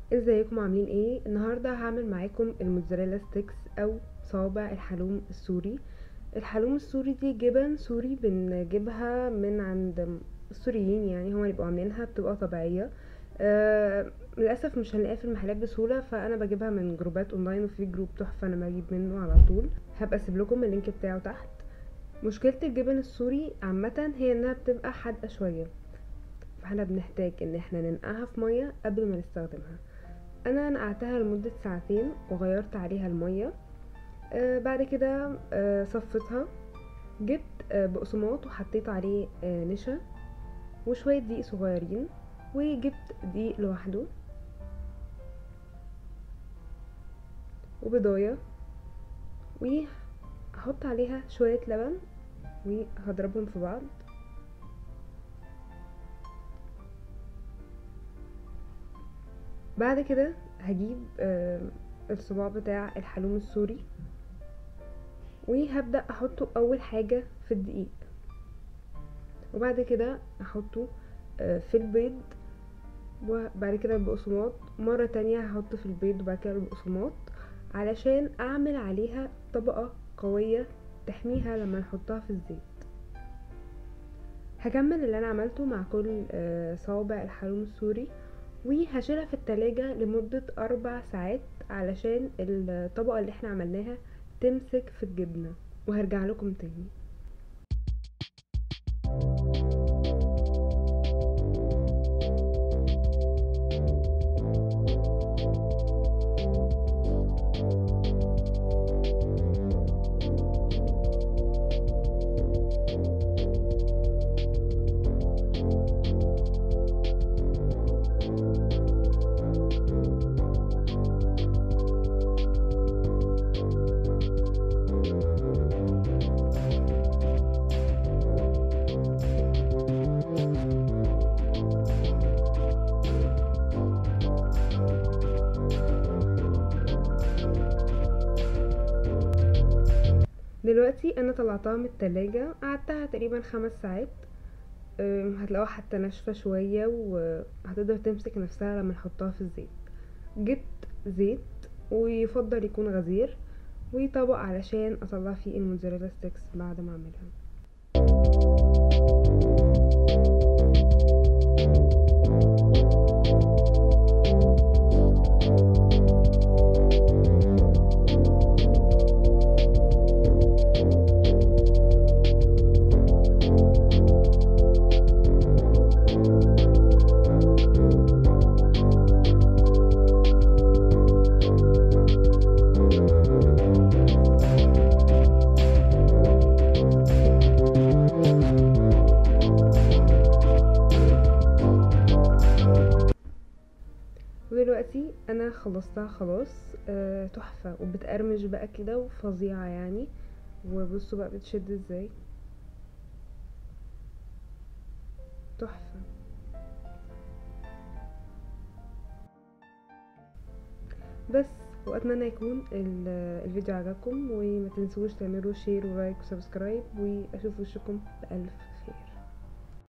ازيكم عاملين ايه النهارده هعمل معاكم الموتزاريلا ستيكس او صوابع الحلوم السوري الحلوم السوري دي جبن سوري بنجيبها من عند السوريين يعني هما اللي بيبقوا عاملينها بتبقى طبيعيه آه للاسف مش هنلاقيها في المحلات بسهوله فانا بجيبها من جروبات اونلاين وفي جروب تحفه انا بجيب منه على طول هبقى اسيب لكم اللينك بتاعه تحت مشكله الجبن السوري عامه هي انها بتبقى حادقه شويه فاحنا بنحتاج ان احنا ننقعها في ميه قبل ما نستخدمها انا نقعتها لمدة ساعتين وغيرت عليها المية آه بعد كده آه صفتها جبت آه بقسماط وحطيت عليه آه نشا وشوية دقيق صغيرين وجبت دقيق لوحده وبضاية وهحط عليها شوية لبن وهضربهم في بعض بعد كده هجيب آه الصباع بتاع الحلوم السوري وهبدأ احطه اول حاجة في الدقيق وبعد كده احطه آه في البيض وبعد كده البقسماط مرة تانية هحطه في البيض وبعد كده البقسماط علشان اعمل عليها طبقة قوية تحميها لما نحطها في الزيت هكمل اللي انا عملته مع كل آه صوابع الحلوم السوري وهشيلها في التلاجة لمدة أربع ساعات علشان الطبقة اللي احنا عملناها تمسك في الجبنة وهرجع لكم تاني دلوقتي انا طلعتها من التلاجة قعدتها تقريبا خمس ساعات هتلاقوها حتى ناشفة شوية وهتقدر تمسك نفسها لما نحطها في الزيت جبت زيت ويفضل يكون غزير وطبق علشان اطلع فيه الموتزاريلا ستيكس بعد ما اعملها ودلوقتي انا خلصتها خلاص أه تحفة وبتقرمش بقى كده وفظيعة يعني وبصوا بقى بتشد ازاي تحفة بس واتمنى يكون الفيديو عجبكم وما تنسوش تعملوا شير ولايك وسبسكرايب واشوف وشكم بألف